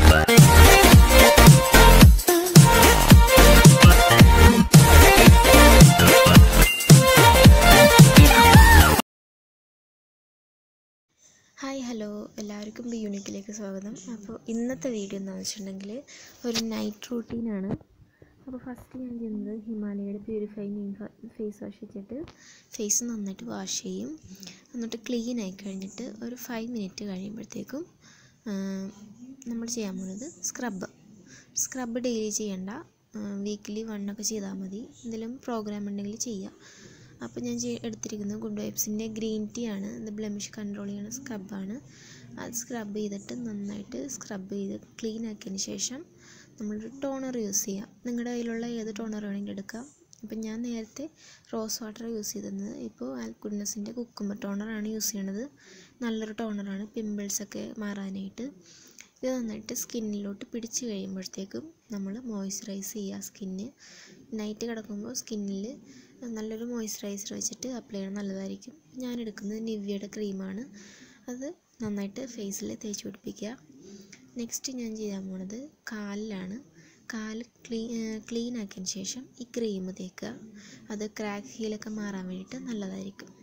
hi hello എല്ലാവർക്കും B യൂണിക്കിലേക്ക് സ്വാഗതം അപ്പോൾ ഇന്നത്തെ വീഡിയോ എന്താണെന്ന് വെച്ചിട്ടുണ്ടെങ്കിൽ ഒരു നൈറ്റ് റൂട്ടീനാണ് അപ്പോൾ ഫസ്റ്റ് ഞാൻ ചെയ്യുന്നത് ഹിമാലയയുടെ പ്യൂരിഫൈങ് ഫേസ് വാഷ് വെച്ചിട്ട് ഫേസ് നന്നായിട്ട് വാഷ് ചെയ്യും എന്നിട്ട് ക്ലീൻ ആയി കഴിഞ്ഞിട്ട് ഒരു ഫൈവ് മിനിറ്റ് കഴിയുമ്പോഴത്തേക്കും നമ്മൾ ചെയ്യാൻ പോകുന്നത് സ്ക്രബ് സ്ക്രബ് ഡെയിലി ചെയ്യണ്ട വീക്കിലി വണ്ണൊക്കെ ചെയ്താൽ മതി എന്തെങ്കിലും പ്രോഗ്രാം ഉണ്ടെങ്കിൽ ചെയ്യാം അപ്പോൾ ഞാൻ ചെയ് എടുത്തിരിക്കുന്നത് ഗുഡ് വൈബ്സിൻ്റെ ഗ്രീൻ ടീ ആണ് ഇത് ബ്ലെമിഷ് കൺട്രോൾ ചെയ്യുന്ന സ്ക്രബാണ് അത് സ്ക്രബ് ചെയ്തിട്ട് നന്നായിട്ട് സ്ക്രബ് ചെയ്ത് ക്ലീൻ ആക്കിയതിന് ശേഷം നമ്മളൊരു ടോണർ യൂസ് ചെയ്യാം നിങ്ങളുടെ കയ്യിലുള്ള ഏത് ടോണർ വേണമെങ്കിലും എടുക്കാം അപ്പം ഞാൻ നേരത്തെ റോസ് വാട്ടർ യൂസ് ചെയ്തിരുന്നത് ഇപ്പോൾ ആൽക്കുഡ്നസിൻ്റെ കുക്കുമ്പർ ടോണറാണ് യൂസ് ചെയ്യണത് നല്ലൊരു ടോണറാണ് പിമ്പിൾസൊക്കെ മാറാനായിട്ട് ഇത് നന്നായിട്ട് സ്കിന്നിലോട്ട് പിടിച്ച് കഴിയുമ്പോഴത്തേക്കും നമ്മൾ മോയ്സ്ചറൈസ് ചെയ്യുക സ്കിന്ന് നൈറ്റ് കിടക്കുമ്പോൾ സ്കിന്നിൽ നല്ലൊരു മോയ്സ്ചറൈസർ വെച്ചിട്ട് അപ്ലൈ ചെയ്യണം നല്ലതായിരിക്കും ഞാൻ എടുക്കുന്നത് നിവ്യയുടെ ക്രീമാണ് അത് നന്നായിട്ട് ഫേസിൽ തേച്ച് പിടിപ്പിക്കുക നെക്സ്റ്റ് ഞാൻ ചെയ്യാൻ പോണത് കാലിലാണ് കാല് ക്ലീ ക്ലീൻ ആക്കിയതിന് ശേഷം ഈ ക്രീം തേക്കുക അത് ക്രാക്ക് ഹീലൊക്കെ മാറാൻ വേണ്ടിയിട്ട് നല്ലതായിരിക്കും